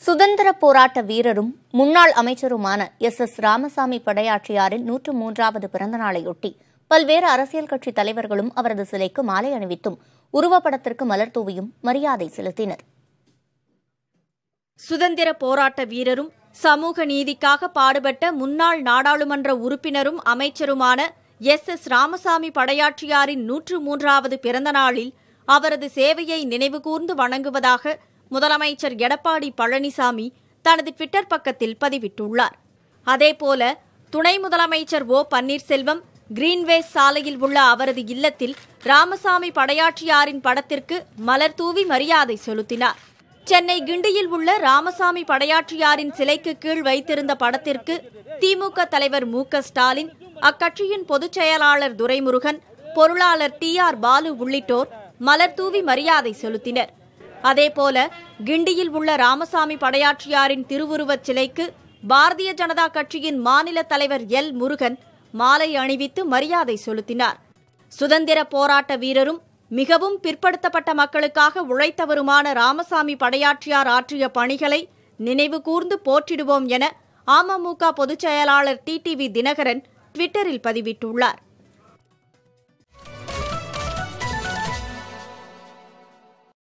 சுதந்திர போராட்ட வீரரும் முன்னாள் அமைச்சருமான எஸ் எஸ் ராமசாமி படையாற்றியாரின் நூற்று மூன்றாவது பிறந்தநாளையொட்டி பல்வேறு அரசியல் கட்சித் தலைவர்களும் அவரது சிலைக்கு மாலை அணிவித்தும் உருவப்படத்திற்கு மலர் தூவியும் மரியாதை செலுத்தினர் சுதந்திர போராட்ட வீரரும் சமூக நீதிக்காக பாடுபட்ட முன்னாள் நாடாளுமன்ற உறுப்பினரும் அமைச்சருமான எஸ் எஸ் ராமசாமி படையாற்றியாரின் நூற்று மூன்றாவது பிறந்த நாளில் அவரது சேவையை நினைவுகூர்ந்து வணங்குவதாக முதலமைச்சர் எடப்பாடி பழனிசாமி தனது ட்விட்டர் பக்கத்தில் பதிவிட்டுள்ளார் அதேபோல துணை முதலமைச்சர் ஓ பன்னீர்செல்வம் கிரீன்வேஸ் சாலையில் உள்ள அவரது இல்லத்தில் ராமசாமி படையாற்றியாரின் படத்திற்கு மலர் தூவி மரியாதை செலுத்தினார் சென்னை கிண்டியில் உள்ள ராமசாமி படையாற்றியாரின் சிலைக்கு கீழ் வைத்திருந்த படத்திற்கு திமுக தலைவர் மு க ஸ்டாலின் அக்கட்சியின் பொதுச் செயலாளர் துரைமுருகன் பொருளாளர் டி ஆர் பாலு உள்ளிட்டோர் மலர் தூவி மரியாதை செலுத்தினர் அதேபோல கிண்டியில் உள்ள ராமசாமி படையாற்றியாரின் திருவுருவச் சிலைக்கு பாரதிய ஜனதா கட்சியின் மாநில தலைவர் எல் முருகன் மாலை அணிவித்து மரியாதை செலுத்தினார் சுதந்திர போராட்ட வீரரும் மிகவும் பிற்படுத்தப்பட்ட மக்களுக்காக உழைத்தவருமான ராமசாமி படையாற்றியார் ஆற்றிய பணிகளை நினைவு கூர்ந்து போற்றிடுவோம் என அமமுக பொதுச் செயலாளர் டிடிவி தினகரன் ட்விட்டரில் பதிவிட்டுள்ளார்